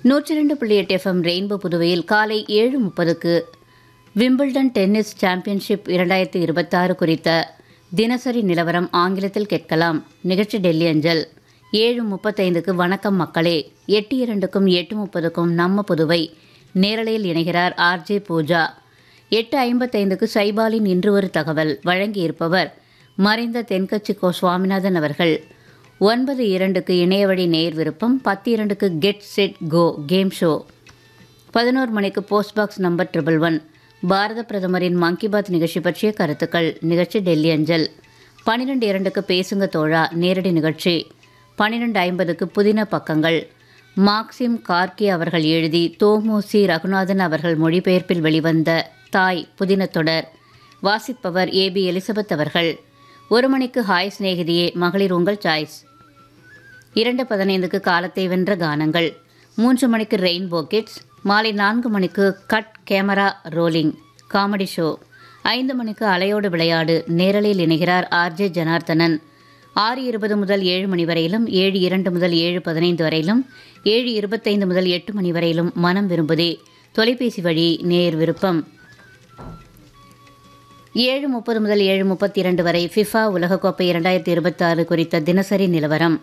நூற்றி ரெண்டு புள்ளி எட்டு எஃப்எம் ரெயின்போ புதுவையில் காலை ஏழு முப்பதுக்கு விம்பிள்டன் டென்னிஸ் சாம்பியன்ஷிப் இரண்டாயிரத்தி இருபத்தாறு குறித்த தினசரி நிலவரம் ஆங்கிலத்தில் கேட்கலாம் நிகழ்ச்சி டெல்லி அஞ்சல் ஏழு முப்பத்தைந்துக்கு வணக்கம் மக்களே எட்டு இரண்டுக்கும் எட்டு முப்பதுக்கும் நம்ம புதுவை நேரலையில் இணைகிறார் ஆர்ஜே பூஜா எட்டு ஐம்பத்தைந்துக்கு சைபாலின் இன்று ஒரு தகவல் வழங்கியிருப்பவர் மறைந்த தென்கட்சி கோ சுவாமிநாதன் அவர்கள் ஒன்பது இரண்டுக்கு இணையவழி நேர் விருப்பம் பத்து இரண்டுக்கு get set go game show பதினோரு மணிக்கு post box number triple one பாரத பிரதமரின் மன் கி பாத் நிகழ்ச்சி பற்றிய கருத்துக்கள் நிகழ்ச்சி டெல்லி அஞ்சல் பன்னிரெண்டு இரண்டுக்கு பேசுங்க தோழா நேரடி நிகழ்ச்சி பன்னிரெண்டு ஐம்பதுக்கு புதின பக்கங்கள் மார்க்சிம் கார்கி அவர்கள் எழுதி தோமோசி ரகுநாதன் அவர்கள் மொழிபெயர்ப்பில் வெளிவந்த தாய் புதின தொடர் வாசிப்பவர் ஏபி எலிசபெத் அவர்கள் ஒரு மணிக்கு ஹாய் சிநேகிதியே மகளிர் உங்கள் சாய்ஸ் இரண்டு பதினைந்துக்கு காலத்தை வென்ற கானங்கள் மூன்று மணிக்கு ரெயின்போ கிட்ஸ் மாலை நான்கு மணிக்கு cut camera rolling comedy show ஐந்து மணிக்கு அலையோடு விளையாடு நேரலில் இணைகிறார் ஆர்ஜே ஜனார்த்தனன் ஆறு இருபது முதல் ஏழு மணி வரையிலும் ஏழு இரண்டு முதல் ஏழு பதினைந்து வரையிலும் ஏழு இருபத்தைந்து முதல் எட்டு மணி வரையிலும் மனம் விரும்புதே தொலைபேசி வழி நேர் விருப்பம் ஏழு முப்பது முதல் ஏழு முப்பத்தி இரண்டு வரை ஃபிஃபா உலகக்கோப்பை இரண்டாயிரத்தி இருபத்தாறு குறித்த தினசரி நிலவரம்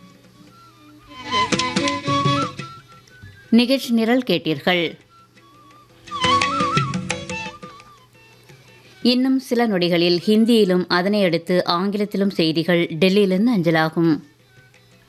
நிகழ்ச்சி நிரல் கேட்டீர்கள் இன்னும் சில நொடிகளில் ஹிந்தியிலும் அதனை அடுத்து ஆங்கிலத்திலும் செய்திகள் டெல்லியிலிருந்து அஞ்சலாகும்